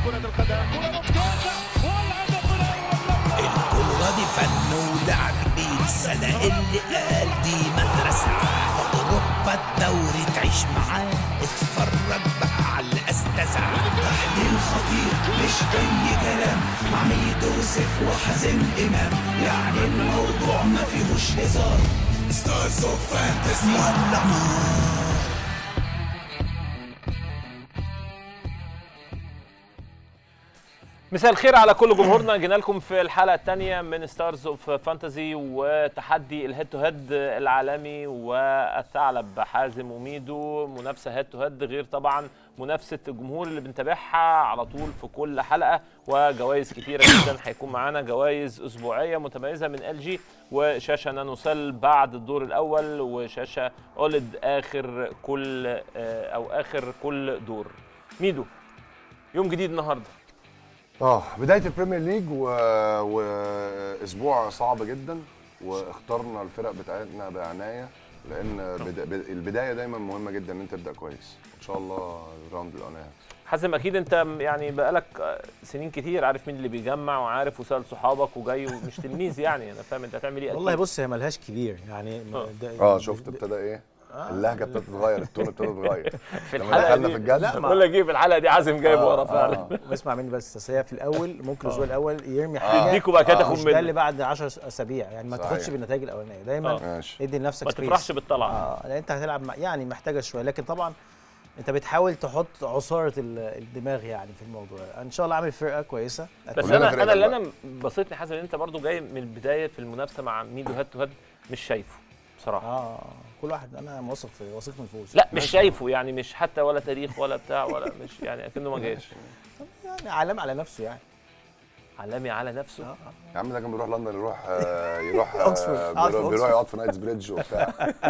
كرة القدم كرة ممتازة والهدف الأول الكورة دي فن ولعب بينسى اللي قال دي مدرسة أوروبا الدوري تعيش معاه اتفرج بقى على الأستاذة تحليل خطير مش أي كلام مع ميدو يوسف وحازم إمام يعني الموضوع ما فيهوش هزار ستارز اوف فانتسي ولع نار مساء الخير على كل جمهورنا جينا لكم في الحلقه الثانيه من ستارز اوف فانتزي وتحدي الهيد تو هيد العالمي والثعلب حازم وميدو منافسه هيد تو هيد غير طبعا منافسه الجمهور اللي بنتابعها على طول في كل حلقه وجوائز كتيره جدا هيكون معانا جوائز اسبوعيه متميزه من ال جي وشاشه نانو سيل بعد الدور الاول وشاشه اولد اخر كل آه، او اخر كل دور ميدو يوم جديد النهارده اه بدايه البريمير ليج و... واسبوع صعب جدا واخترنا الفرق بتاعتنا بعنايه لان بدا... بد- البدايه دايما مهمه جدا ان انت تبدا كويس ان شاء الله الراوند الاولاني حازم اكيد انت يعني بقالك آه، سنين كتير عارف مين اللي بيجمع وعارف وسال صحابك وجاي ومش تلميذ يعني انا فاهم انت هتعمل ايه أكيد. والله بص هي ملهاش كبير يعني آه. ده- اه ب- شفت ب- ابتدى ايه اللهجه ابتدت تتغير التون ابتدى يتغير في لما الحلقه دخلنا دي في الجد لا، ما- بقول لك ايه في الحلقه دي عازم جايب آه، ورا فعلا آه. اسمع مني بس أصل هي في الاول ممكن الاسبوع الاول يرمي حاجه يديك وبعد كده آه، تاخد مش ده اللي منه بعد 10 اسابيع يعني ما صحيح. تاخدش بالنتائج الاولانيه دايما آه. ماشي ادي لنفسك ما space. تفرحش بالطلعه اه لان انت هتلعب مع يعني محتاجه شويه لكن طبعا انت بتحاول تحط عصاره ال- الدماغ يعني في الموضوع ان شاء الله عامل فرقه كويسه بس كلنا انا فرقة انا اللي بقى. انا بسيطني حازم ان انت برضو جاي من البدايه في المنافسه مع ميدو هيد تو هيد مش شايفه بصراحه اه كل واحد انا واثق في واثق من الفوز لا مش شايفه يعني مش حتى ولا تاريخ ولا بتاع ولا مش يعني اكنه ما جاش يعني علامه على نفسه يعني علامي على نفسه آه. يا عم ده كان بيروح لندن يروح آه، يروح آه، أوكسفورد. قعد في بيروح بيروح أوكسفورد. يقعد في نايتس بريدج وبتاع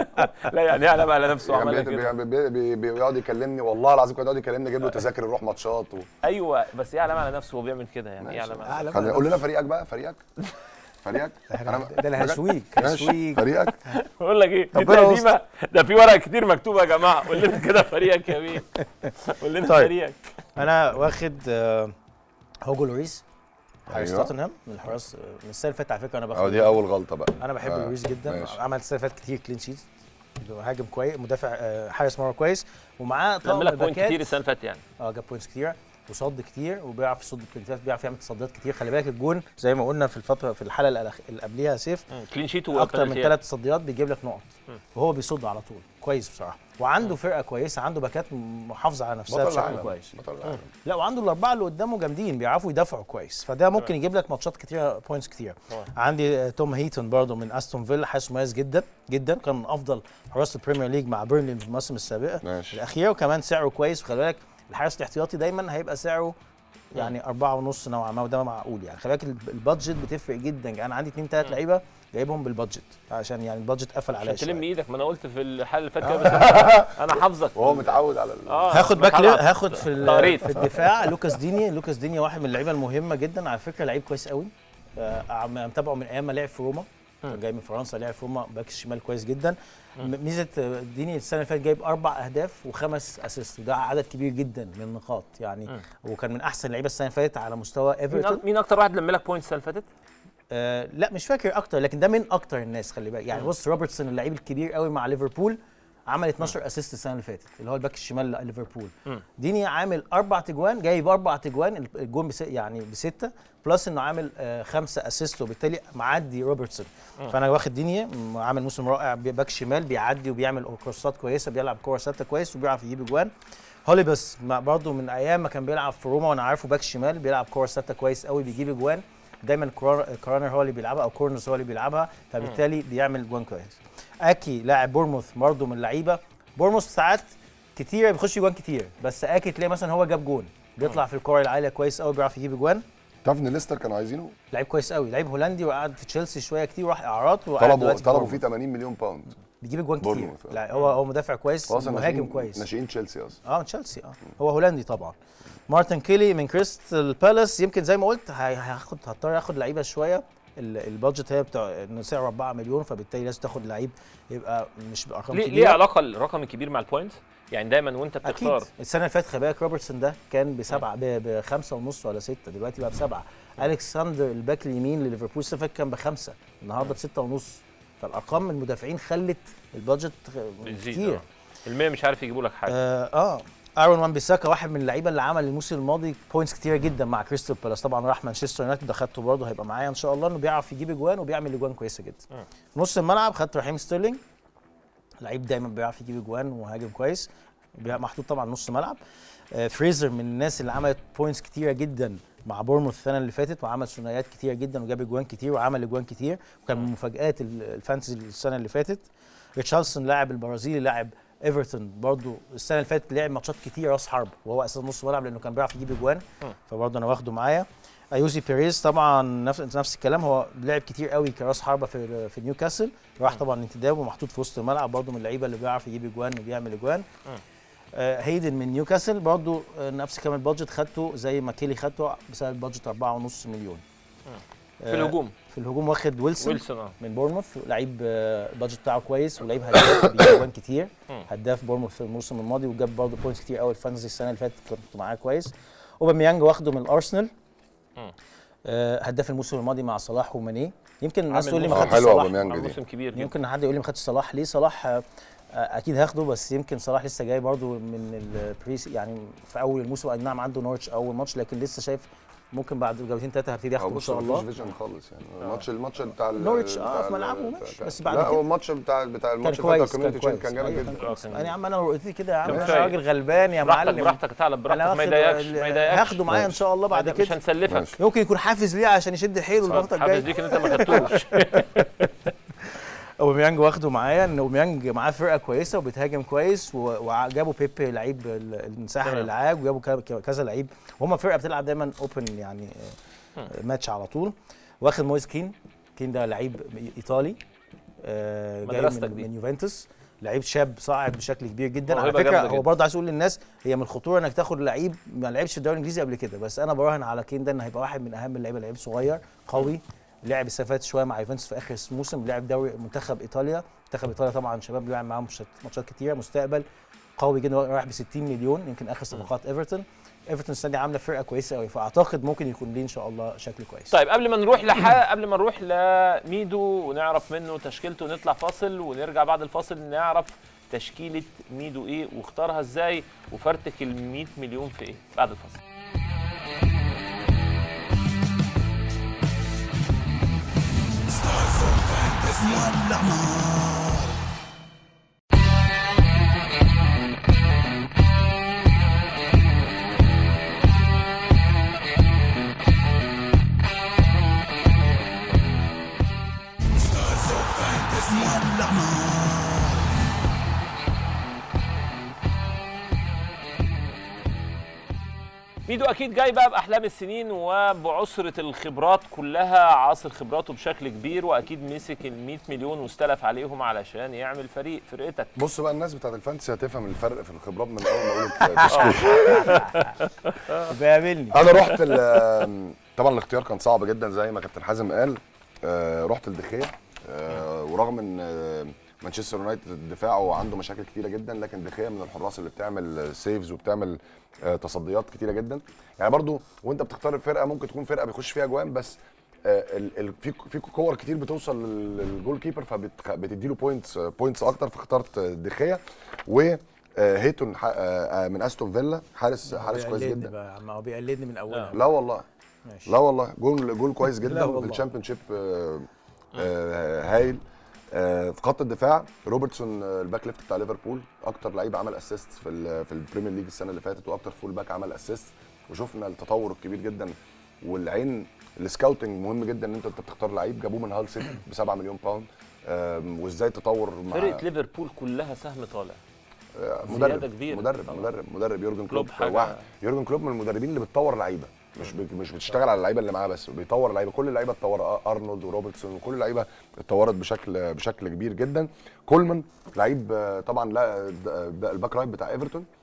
لا يعني ايه علامه على نفسه كان عملها بي- كده بي- بي- بي- بي- بيقعد يكلمني والله العظيم كان يقعد يكلمني اجيب له تذاكر يروح ماتشات و... ايوه بس ايه علامه على نفسه وهو بيعمل كده يعني ايه ماشي. علامه على علامة خلينا على قول لنا نفسه. فريقك بقى فريقك فريقك أنا- ده انا هشويك ماشي هشويك فريقك بقول لك ايه دي ربنا تقديمه ده في ورق كتير مكتوبه يا جماعه قول لنا كده فريقك يا مين قول لنا طيب. فريقك انا واخد آه، هوجو لوريس حارس أيوة. توتنهام من الحراس آه، من السنه اللي فاتت على فكره انا باخد اه دي اول غلطه بقى انا بحب آه، لوريس جدا ماشي. عمل السنه اللي فاتت كتير كلين شيت مهاجم كويس مدافع آه، حارس مرمى كويس ومعاه طقم لم لك بوينت باكات كتير السنه اللي فاتت يعني اه جاب بوينتس كتير وصد كتير وبيعرف يصد بلنتات بيعرف يعمل تصديات كتير خلي بالك الجون زي ما قلنا في الفتره في الحلقه الأخ- اللي قبليها سيف كلين شيت اكتر من ثلاث تصديات بيجيب لك نقط وهو بيصد على طول كويس بصراحه وعنده فرقه كويسه عنده باكات محافظه على نفسها بطل بشكل العالم كويس بطل العالم لا وعنده الاربعه اللي قدامه جامدين بيعرفوا يدافعوا كويس فده ممكن يجيب لك ماتشات كتيره بوينتس كتير طبعا. عندي آه، توم هيتون برضه من استون فيلا حارس مميز جدا جدا كان من افضل حراس البريمير ليج مع بيرنلي في المواسم السابقه ماشي الاخيره وكمان سعره كويس وخلي بالك الحارس الاحتياطي دايما هيبقى سعره يعني أربعة ونص نوعا ما وده معقول يعني خلي بالك الب- البادجت بتفرق جدا انا عندي اثنين ثلاث لعيبه جايبهم بالبادجت عشان يعني البادجت قفل عليا عشان تلم شوية. ايدك ما انا قلت في الحلقه اللي فاتت كده بس أنا- انا حافظك وهو متعود على ال... اه هاخد باك بتعرف. هاخد في ال- تقريط. في الدفاع لوكاس ديني لوكاس ديني واحد من اللعيبه المهمه جدا على فكره لعيب كويس قوي آه، عم- متابعه من ايام ما لعب في روما كان جاي من فرنسا لعب في روما باك الشمال كويس جدا م- ميزه آه، ديني السنه اللي فاتت جايب اربع اهداف وخمس اسيست وده عدد كبير جدا من النقاط يعني وكان من احسن اللعيبه السنه اللي فاتت على مستوى مين ايفرتون أك- مين اكتر واحد لم لك بوينتس السنه اللي فاتت؟ آه لا مش فاكر اكتر لكن ده من اكتر الناس خلي بالك يعني بص روبرتسون اللعيب الكبير قوي مع ليفربول عمل 12 اسيست السنه اللي فاتت اللي هو الباك الشمال لليفربول ديني عامل اربع تجوان جايب اربع تجوان الجون بس يعني بسته بلس انه عامل آه خمسه اسيست وبالتالي معدي روبرتسون فانا واخد ديني م- عامل موسم رائع بي- باك شمال بيعدي وبيعمل كروسات كويسه بيلعب كوره ثابته كويس وبيعرف يجيب اجوان هوليبس برضه من ايام ما كان بيلعب في روما وانا عارفه باك شمال بيلعب كوره ثابته كويس قوي بيجيب اجوان دايما كرار- كرانر هو اللي بيلعبها او كورنرز هو اللي بيلعبها فبالتالي بيعمل جوان كويس اكي لاعب بورموث برضه من اللعيبه بورموث ساعات كتير بيخش جوان كتير بس اكي تلاقي مثلا هو جاب جون بيطلع في الكوره العاليه كويس قوي بيعرف يجيب جوان تعرف ان ليستر كانوا عايزينه لعيب كويس قوي لعيب هولندي وقعد في تشيلسي شويه كتير وراح اعارات وقعد طلبوا دلوقتي في طلبوا بورموث. فيه 80 مليون باوند بيجيب جوان كتير بورموث، آه. لا هو هو مدافع كويس هو اصلا مهاجم ناشئين- كويس ناشئين تشيلسي اصلا اه من تشيلسي اه هو هولندي طبعا مارتن كيلي من كريستال بالاس يمكن زي ما قلت هي- هاخد هضطر اخد لعيبه شويه ال- البادجت هي بتاع انه سعره 4 مليون فبالتالي لازم تاخد لعيب يبقى مش بارقام ليه ليه كبيره علاقه الرقم الكبير مع البوينتس؟ يعني دايما وانت اكيد بتختار السنه اللي فاتت خلي بالك روبرتسون ده كان بسبعه ب- بخمسه ونص ولا سته دلوقتي بقى بسبعه الكسندر الباك اليمين لليفربول السنه اللي فاتت كان بخمسه النهارده بسته ونص فالارقام المدافعين خلت البادجت بتزيد كتير آه. المية مش عارف يجيبوا لك حاجه اه, آه. ارون وان بيساكا واحد من اللعيبه اللي عمل الموسم الماضي بوينتس كتيره جدا مع كريستال بالاس طبعا راح مانشستر يونايتد ده خدته برضه هيبقى معايا ان شاء الله انه بيعرف يجيب اجوان وبيعمل اجوان كويسه جدا في نص الملعب خدت رحيم ستيرلينج لعيب دايما بيعرف يجيب اجوان ومهاجم كويس بي- محطوط طبعا نص ملعب آه فريزر من الناس اللي عملت بوينتس كتيره جدا مع بورموث السنه اللي فاتت وعمل ثنائيات كتيره جدا وجاب اجوان كتير وعمل اجوان كتير وكان من مفاجات ال- الفانتسي السنه اللي فاتت ريتشارلسون لاعب البرازيلي لاعب ايفرتون برضو السنه اللي فاتت لعب ماتشات كتير راس حرب وهو اساس نص ملعب لانه كان بيعرف يجيب اجوان فبرضه انا واخده معايا ايوزي بيريز طبعا نفس نفس الكلام هو لعب كتير قوي كراس حربه في في نيوكاسل راح طبعا انتداب ومحطوط في وسط الملعب برضه من اللعيبه اللي بيعرف يجيب اجوان وبيعمل اجوان آه هيدن من نيوكاسل برضه آه نفس كمان البادجت خدته زي ما كيلي خدته بسبب بادجت 4.5 مليون في الهجوم في الهجوم واخد ويلسون ويلسون اه من بورموث لعيب آه، البادجت بتاعه كويس ولعيب هداف بيجيب اجوان كتير هداف بورموث في الموسم الماضي وجاب برضه بوينتس كتير قوي الفانتزي السنه اللي فاتت كنت معاه كويس اوباميانج واخده من الارسنال آه، هداف الموسم الماضي مع صلاح وماني يمكن الناس عامل تقول لي ما موسم خدتش حلوة صلاح أوباميانج دي. موسم كبير جدا يمكن حد يقول لي ما خدتش صلاح ليه صلاح آه، آه، اكيد هاخده بس يمكن صلاح لسه جاي برضه من البريس يعني في اول الموسم اي نعم عنده نورتش اول ماتش لكن لسه شايف ممكن بعد جولتين ثلاثه هبتدي هو اخده ان بص شاء مفيش الله فيجن خالص يعني الماتش الماتش بتاع ال- نورwich اه بتاع في ملعبه ال- ماشي بتاع- بس بعد لا كده هو الماتش بتاع بتاع كان الماتش بتاع كويس كان الكوميونتي كويس كان جامد أيوة، جدا كان كويس. كان- انا يا عم انا قلت لي كده يا عم كان انا كفاية. راجل غلبان يا براحتك معلم براحتك يا ثعلب براحتك انا ما واخد يضايقكش ال- ما يضايقكش هاخده معايا ان شاء الله بعد مش كده هنسلفك ماشي. ممكن يكون حافز ليه عشان يشد حيله الضغطه حافظ الجايه ليك ان انت ما خدتوش اوباميانج واخده معايا ان اوباميانج معاه فرقه كويسه وبيتهاجم كويس و- وجابوا بيبي لعيب ال- المساحه تمام. للعاب وجابوا ك- كذا لعيب وهم فرقه بتلعب دايما اوبن يعني آه، ماتش على طول واخد مويس كين كين ده لعيب ايطالي آه، جاي مدرستك من, دي. من يوفنتوس لعيب شاب صاعد بشكل كبير جدا على موهبة فكره جامدة هو جدا. برضه عايز اقول للناس هي من الخطوره انك تاخد لعيب ما لعبش في الدوري الانجليزي قبل كده بس انا براهن على كين ده انه هيبقى واحد من اهم اللعيبه لعيب صغير قوي لعب السنه اللي فاتت شويه مع يوفنتوس في اخر الموسم لعب دوري منتخب ايطاليا منتخب ايطاليا طبعا شباب بيلعب معاهم ماتشات- ماتشات كتيره مستقبل قوي جدا رايح ب 60 مليون يمكن اخر صفقات ايفرتون ايفرتون السنه دي عامله فرقه كويسه قوي فاعتقد ممكن يكون ليه ان شاء الله شكل كويس طيب قبل ما نروح لح... قبل ما نروح لميدو ونعرف منه تشكيلته نطلع فاصل ونرجع بعد الفاصل نعرف تشكيلة ميدو ايه واختارها ازاي وفرتك ال 100 مليون في ايه بعد الفاصل ميدو اكيد جاي بقى باحلام السنين وبعسره الخبرات كلها عاصر خبراته بشكل كبير واكيد مسك ال 100 مليون واستلف عليهم علشان يعمل فريق فرقتك بص بقى الناس بتاعت الفانتسي هتفهم الفرق في الخبرات من اول ما اقول التشكيل بيقابلني انا رحت ال- طبعا الاختيار كان صعب جدا زي ما كابتن حازم قال آه، رحت لدخيا آه، ورغم ان آه، مانشستر يونايتد دفاعه عنده مشاكل كتيره جدا لكن دخيا من الحراس اللي بتعمل سيفز وبتعمل آه، تصديات كتيره جدا يعني برضو وانت بتختار الفرقه ممكن تكون فرقه بيخش فيها جوان بس آه، ال- ال- في في كور كتير بتوصل لل- للجول كيبر فبتدي له بوينتس بوينتس اكتر فاخترت دخيا و آه، هيتون ح- آه، آه، من استون فيلا حارس حارس كويس بيقلدني جدا بقى يا عم هو بيقلدني من اولها لا والله ماشي لا والله جول جول كويس لا جدا في والله. الشامبيون شيب آه، آه، هايل آه، في خط الدفاع روبرتسون آه، الباك ليفت بتاع ليفربول اكتر لعيب عمل اسيست في ال- في البريمير ليج السنه اللي فاتت واكتر فول باك عمل اسيست وشفنا التطور الكبير جدا والعين السكاوتنج مهم جدا ان انت أنت بتختار لعيب جابوه من هال سيتي ب 7 مليون باوند آم، وازاي تطور مع فرقه ليفربول كلها سهم طالع آه، زيادة مدرب كبيرة مدرب طبعاً. مدرب مدرب يورجن كلوب كلوب حاجة- واحد يورجن كلوب من المدربين اللي بتطور لعيبه مش بي- مش بتشتغل على اللعيبه اللي معاه بس بيطور لعيبه كل اللعيبه اتطور أ- ارنولد وروبرتسون وكل اللعيبه اتطورت بشكل بشكل كبير جدا كولمان لعيب آه، طبعا لا د- د- الباك رايت بتاع ايفرتون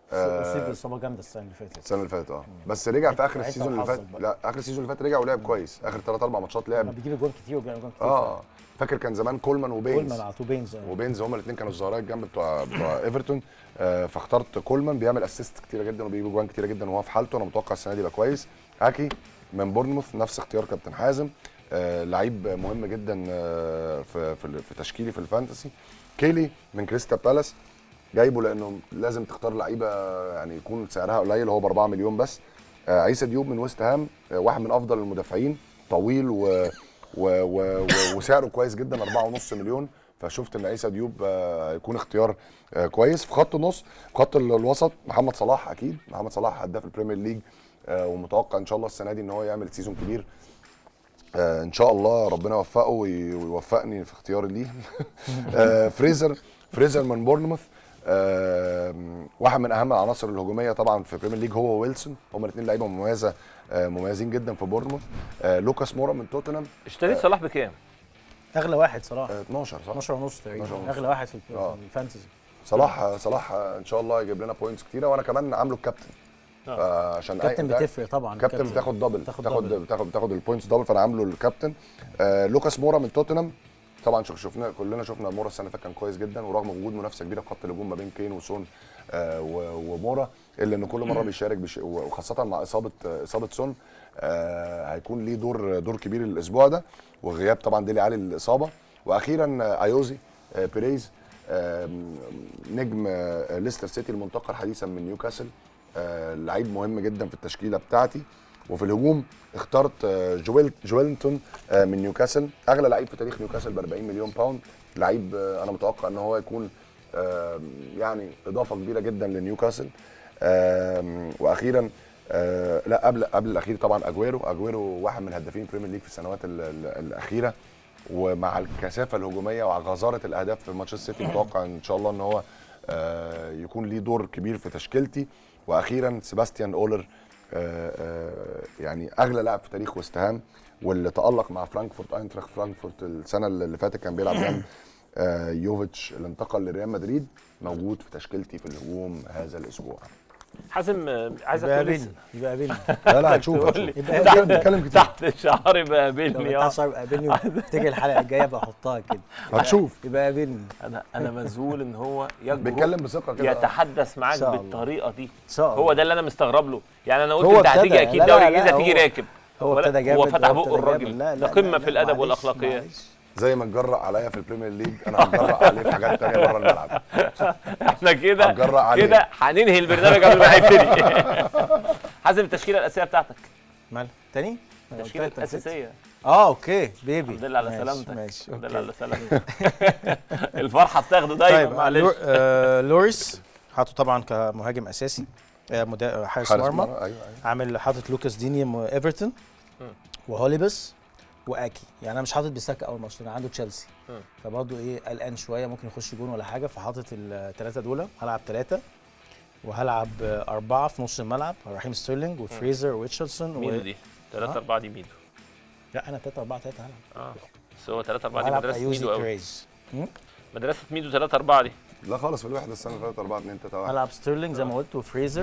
اصيب باصابه جامده السنه اللي فاتت السنه اللي فاتت اه بس رجع في اخر ساعتها السيزون اللي فات وحظك بقى. لا اخر السيزون اللي فات رجع ولعب كويس اخر ثلاث اربع ماتشات لعب بيجيب اجوان كتير وبيعمل اجوان كتير اه فاكر كان زمان كولمان وبينز كولمان على طول بينز آه. وبينز هما الاثنين كانوا الظهراء الجنب بتوع بتوع ايفرتون آه فاخترت كولمان بيعمل اسيست كتيره جدا وبيجيب جوان كتيره جدا وهو في حالته انا متوقع السنه دي يبقى كويس هاكي من بورنموث نفس اختيار كابتن حازم آه لعيب مهم جدا آه في في, في تشكيلي في الفانتسي كيلي من كريستا بالاس جايبه لانه لازم تختار لعيبه يعني يكون سعرها قليل هو ب 4 مليون بس آه عيسى ديوب من ويست هام آه واحد من افضل المدافعين طويل و و و و وسعره كويس جدا 4.5 مليون فشفت ان عيسى ديوب آه، هيكون اختيار آه، كويس في خط النص في خط ال- الوسط محمد صلاح اكيد محمد صلاح هداف البريمير ليج آه، ومتوقع ان شاء الله السنه دي ان هو يعمل سيزون كبير آه، ان شاء الله ربنا يوفقه وي- ويوفقني في اختياري ليه آه، فريزر فريزر من بورنموث آه، واحد من اهم العناصر الهجوميه طبعا في البريمير ليج هو ويلسون هما الاثنين لعيبه مميزه آه، مميزين جدا في بورنموث آه، لوكاس مورا من توتنهام اشتريت صلاح بكام؟ اغلى واحد صلاح آه، 12 صح 12 ونص تقريبا 12 ونص. اغلى واحد في الف- آه. في الفانتزي صلاح صلاح ان شاء الله يجيب لنا بوينتس كتيره وانا كمان عامله الكابتن عشان كابتن بتفرق طبعا كابتن بتاخد دبل بتاخد بتاخد دبل. بتاخد بتاخد البوينتس دبل فانا عامله الكابتن آه لوكاس مورا من توتنهام طبعا شوف- شفنا كلنا شفنا مورا السنه اللي فاتت كان كويس جدا ورغم وجود منافسه كبيره في خط الهجوم ما بين كين وسون آه و- ومورا الا ان كل مره بيشارك بش... وخاصه مع اصابه آه، اصابه سون آه هيكون ليه دور دور كبير الاسبوع ده وغياب طبعا ديلي علي الاصابه واخيرا آه، ايوزي آه بيريز آم، نجم آه، ليستر سيتي المنتقل حديثا من نيوكاسل آه، لعيب مهم جدا في التشكيله بتاعتي وفي الهجوم اخترت آه، جويل جويلتون آه، من نيوكاسل اغلى لعيب في تاريخ نيوكاسل ب 40 مليون باوند لعيب آه، انا متوقع ان هو يكون آم، يعني اضافه كبيره جدا لنيوكاسل آم، واخيرا آه، لا قبل قبل الاخير طبعا اجويرو اجويرو واحد من هدافين البريمير ليج في السنوات ال- ال- الاخيره ومع الكثافه الهجوميه وغزاره الاهداف في مانشستر سيتي متوقع ان شاء الله ان هو آه، يكون ليه دور كبير في تشكيلتي واخيرا سيباستيان اولر آه، آه، يعني اغلى لاعب في تاريخ ويست هام واللي تالق مع فرانكفورت اينتراخت فرانكفورت السنه اللي فاتت كان بيلعب جنب آه، يوفيتش اللي انتقل لريال مدريد موجود في تشكيلتي في الهجوم هذا الاسبوع حازم آه، عايزك يبقى تقول لي قابلني يبقى قابلني لا لا هتشوف تقول لي هتشوف. يبقى تحت بنتكلم كتير تحت شعري لو بقابلني بتاع اه شعر قابلني وافتكر الحلقه الجايه بحطها كده هتشوف يبقى قابلني انا انا مذهول ان هو يجرؤ بيتكلم بثقه كده يتحدث معاك إن شاء الله. بالطريقه دي ان شاء الله هو ده اللي انا مستغرب له يعني انا قلت هو انت هتيجي ابتدى. اكيد لا، دوري لا، الجيزه لا، هتيجي هو- راكب هو ولا- ابتدى جامد هو فتح هو بقه ابتدى الراجل جامد. لا ده لا قمه لا، في لا، الادب معلش، والاخلاقيات معلش. زي ما اتجرأ عليا في البريمير ليج انا هتجرأ عليه في حاجات تانية بره الملعب احنا كده هتجرأ عليه. كده هننهي البرنامج قبل ما هيبتدي حازم التشكيله الاساسيه بتاعتك مال تاني أنا التشكيله قلت لك نسيت. الاساسيه اه اوكي بيبي الحمد لله على ماشي، سلامتك ماشي الحمد أوكي. لله على سلامتك الفرحه بتاخده دايما طيب معلش لور- آه لوريس حاطه طبعا كمهاجم اساسي آه، مدا- حارس حارس مرمى مرمى ايوه ايوه عامل حاطط لوكاس ديني م- ايفرتون وهوليبس واكي يعني انا مش حاطط بيساكا اول ماتش لأن عنده تشيلسي مم. فبرضه ايه قلقان شويه ممكن يخش جون ولا حاجه فحاطط الثلاثه دول هلعب ثلاثه وهلعب آه، اربعه في نص الملعب رحيم ستيرلينج وفريزر وريتشاردسون و... ميدو دي 3 آه. 4 دي ميدو لا انا ثلاثه اربعه ثلاثه هلعب اه بس هو 3 4 دي هلعب مدرسه ايوزي ميدو قوي كريز مدرسه ميدو 3 4 دي لا خالص في الوحده السنه اللي فاتت 4 2 3 1 هلعب ستيرلينج زي ما قلت وفريزر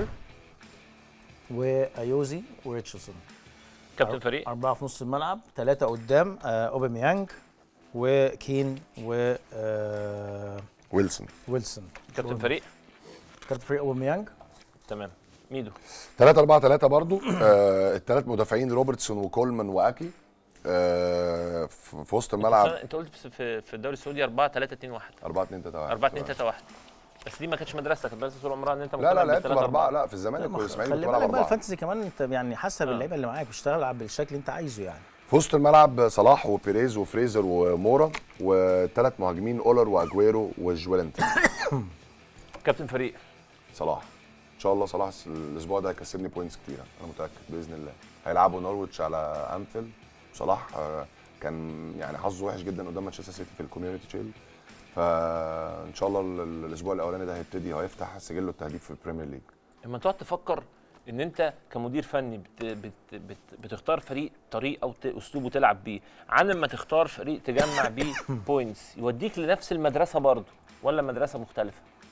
وايوزي وريتشاردسون كابتن فريق أربعة في نص الملعب ثلاثة قدام آه أوباميانج وكين و آه ويلسون ويلسون كابتن فريق كابتن فريق أوباميانج تمام ميدو 3 4 3 برضو آه الثلاث مدافعين روبرتسون وكولمان واكي آه في في وسط الملعب انت قلت في- في في الدوري السعودي 4 3 2 1 4 2 3 1 4 2 3 1 بس دي ما كانتش مدرستك كانت مدرسه طول عمرها ان انت لا لا مقتنع لعبت بالتلاتة باربعه أربعة. لا في الزمالك والاسماعيلي خلي كنت بلعب بالك بقى اربعه الفانتسي كمان انت يعني حسب آه. اللعيبه اللي معاك مش تلعب بالشكل اللي انت عايزه يعني في وسط الملعب صلاح وبيريز وفريزر ومورا وثلاث مهاجمين اولر واجويرو وجويلنتون كابتن فريق صلاح ان شاء الله صلاح الاسبوع ده هيكسبني بوينتس كتيره انا متاكد باذن الله هيلعبوا نورويتش على انفيلد صلاح آه، كان يعني حظه وحش جدا قدام مانشستر سيتي في الكوميونتي شيلد فان شاء الله ال- ال- الاسبوع الاولاني ده هيبتدي هيفتح سجله التهديف في البريمير ليج لما تقعد تفكر ان انت كمدير فني بت بت بت بتختار فريق طريقه واسلوبه تلعب بيه عن ما تختار فريق تجمع بيه بوينتس يوديك لنفس المدرسه برضه ولا مدرسه مختلفه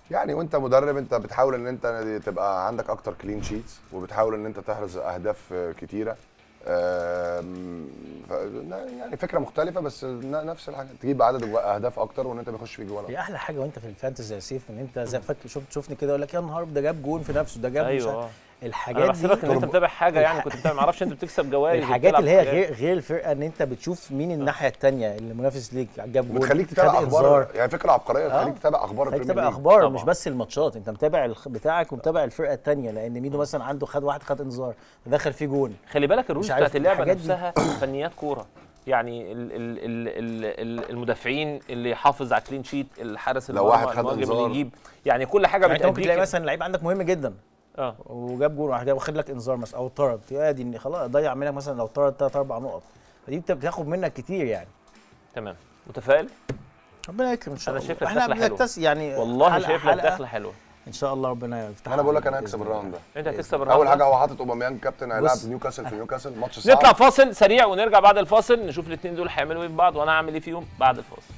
يعني وانت مدرب انت بتحاول ان انت تبقى عندك اكتر كلين شيتس وبتحاول ان انت تحرز اهداف كتيره آم، ف- يعني فكره مختلفه بس ن- نفس الحاجه تجيب عدد اهداف اكتر وان انت بيخش فيك جوان هي احلى حاجه وانت في الفانتزي يا سيف ان انت زي فاكر شفت شوفني كده اقول لك يا نهار ده جاب جون في نفسه ده جاب مش ايوه عارف. آه. انا الحاجات بحسبك ان انت دي متابع حاجه يعني كنت بتابع ما اعرفش انت بتكسب جوائز الحاجات وبتلعب اللي هي حاجات. غير غير الفرقه ان انت بتشوف مين الناحيه الثانيه اللي منافس ليك جاب جون وبتخليك خد تتابع إنذار. اخبار يعني فكره عبقريه آه. تخليك تتابع اخبار خليك البريمير تتابع ليج. اخبار طبعاً. مش بس الماتشات انت متابع الخ- بتاعك ومتابع الفرقه الثانيه لان ميدو مثلا عنده خد واحد خد انذار دخل فيه جون خلي بالك الرولز مش عارف بتاعت اللعبه الحاجات دي. نفسها فنيات كوره يعني ال ال ال ال ال المدافعين اللي يحافظ على كلين شيت الحارس لو واحد المرمى، خد المهاجم إنذار. اللي يجيب يعني كل حاجه يعني انت ممكن تلاقي بتأديك مثلا لعيب عندك مهم جدا اه وجاب جون واحد واخد لك انذار مثلا او طرد يا دي خلاص ضيع منك مثلا لو طرد ثلاث اربع نقط فدي بت- بتاخد منك كتير يعني تمام متفائل ربنا يكرم ان شاء أنا الله شايف لك احنا دخلة حلوة. بنكتس يعني والله حلقة شايف لك حلقة دخله حلوه ان شاء الله ربنا يفتح انا بقول لك علينا انا هكسب بإذن الراوند ده انت هتكسب الراوند اول ده. حاجه هو حاطط اوباميانج كابتن هيلعب بص. نيوكاسل في نيوكاسل ماتش صعب نطلع فاصل سريع ونرجع بعد الفاصل نشوف الاثنين دول هيعملوا ايه في بعض وانا هعمل ايه فيهم بعد الفاصل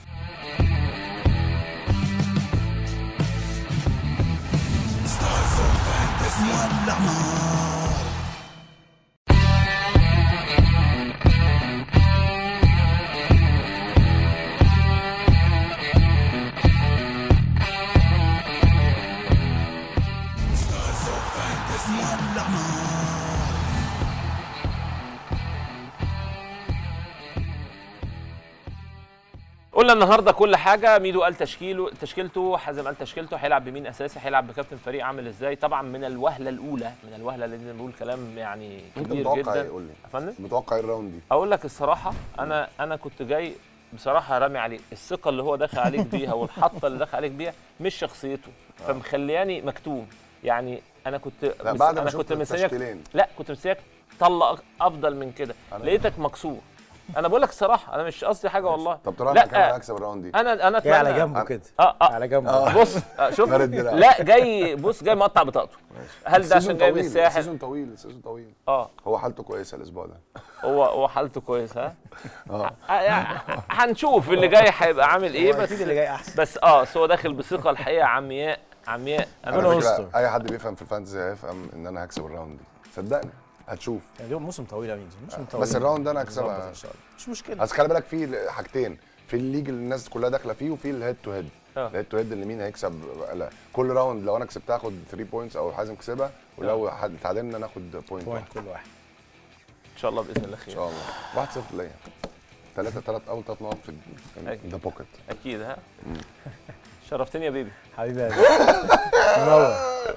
قلنا النهارده كل حاجه ميدو قال تشكيله تشكيلته حازم قال تشكيلته هيلعب بمين اساسي هيلعب بكابتن فريق عامل ازاي طبعا من الوهله الاولى من الوهله اللي بنقول كلام يعني انت كبير متوقع ايه جدا قول لي يا فندم متوقع ايه الراوند دي اقول لك الصراحه انا انا كنت جاي بصراحه رامي عليه الثقه اللي هو داخل عليك بيها والحطه اللي داخل عليك بيها مش شخصيته فمخلياني مكتوم يعني انا كنت لا مس- بعد ما انا شفت كنت مستنيك التشكيلين لا كنت مستنيك طلع افضل من كده أنا- لقيتك مكسور انا بقول لك الصراحه انا مش قصدي حاجه والله طب ترى لا، انا كمان هكسب الراوند دي انا انا جاي على اتمنى جنبه كده اه اه على جنبه بص آه، شوف غير الدراع. لا جاي بص جاي مقطع بطاقته هل ده عشان السيزون جاي من طويل، الساحل السيزون طويل السيزون طويل اه هو حالته كويسه الاسبوع ده هو هو حالته كويسه ها اه آه، يعني هنشوف اللي جاي هيبقى عامل ايه هو بس اكيد اللي جاي احسن بس اه بس هو داخل بثقه الحقيقه عمياء عمياء انا ربنا على مش- يستر. فكره اي حد بيفهم في الفانتزي هيفهم ان انا هكسب الراوند دي صدقني هتشوف يعني موسم طويل يا ميدو موسم طويل بس الراوند ده انا نظبط هكسبها ان شاء الله مش مشكله بس خلي بالك في حاجتين في الليج اللي الناس كلها داخله فيه وفي الهيد تو هيد آه. الهيد تو هيد اللي مين هيكسب لا. كل راوند لو انا كسبتها اخد 3 بوينتس او حازم كسبها ولو حد تعادلنا ناخد بوينت بوينت كل واحد ان شاء الله باذن الله ان خير شاء الله 1 0 ليا ثلاثة ثلاث أول ثلاث نقط في أكيد. ذا بوكيت اكيد ها شرفتني يا بيبي حبيبي يا باشا. منور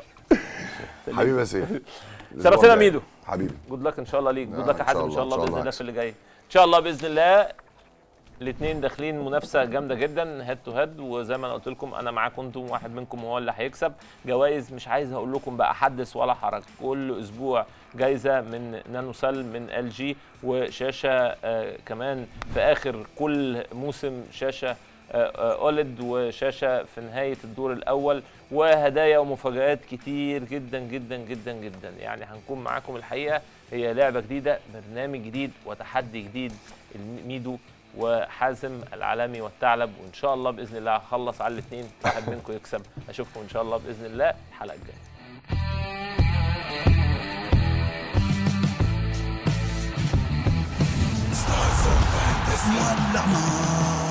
حبيبي يا سيف الأسبوع شرفتنا الجاي. ميدو. حبيبي جود لك ان شاء الله ليك جود آه، لك يا إن حازم شاء ان شاء الله، الله إن شاء باذن الله الله في اللي جاي ان شاء الله باذن الله الاثنين داخلين منافسه جامده جدا هيد تو هيد وزي ما انا قلت لكم انا معاكم انتم واحد منكم هو اللي هيكسب جوائز مش عايز اقول لكم بقى حدث ولا حرج كل اسبوع جايزه من نانو سل من ال جي وشاشه آه كمان في اخر كل موسم شاشه اولد وشاشه في نهايه الدور الاول وهدايا ومفاجآت كتير جدا جدا جدا جدا يعني هنكون معاكم الحقيقه هي لعبه جديده برنامج جديد وتحدي جديد الميدو وحازم العالمي والثعلب وان شاء الله باذن الله هخلص على الاثنين واحد منكم يكسب اشوفكم ان شاء الله باذن الله الحلقه الجايه يلا نار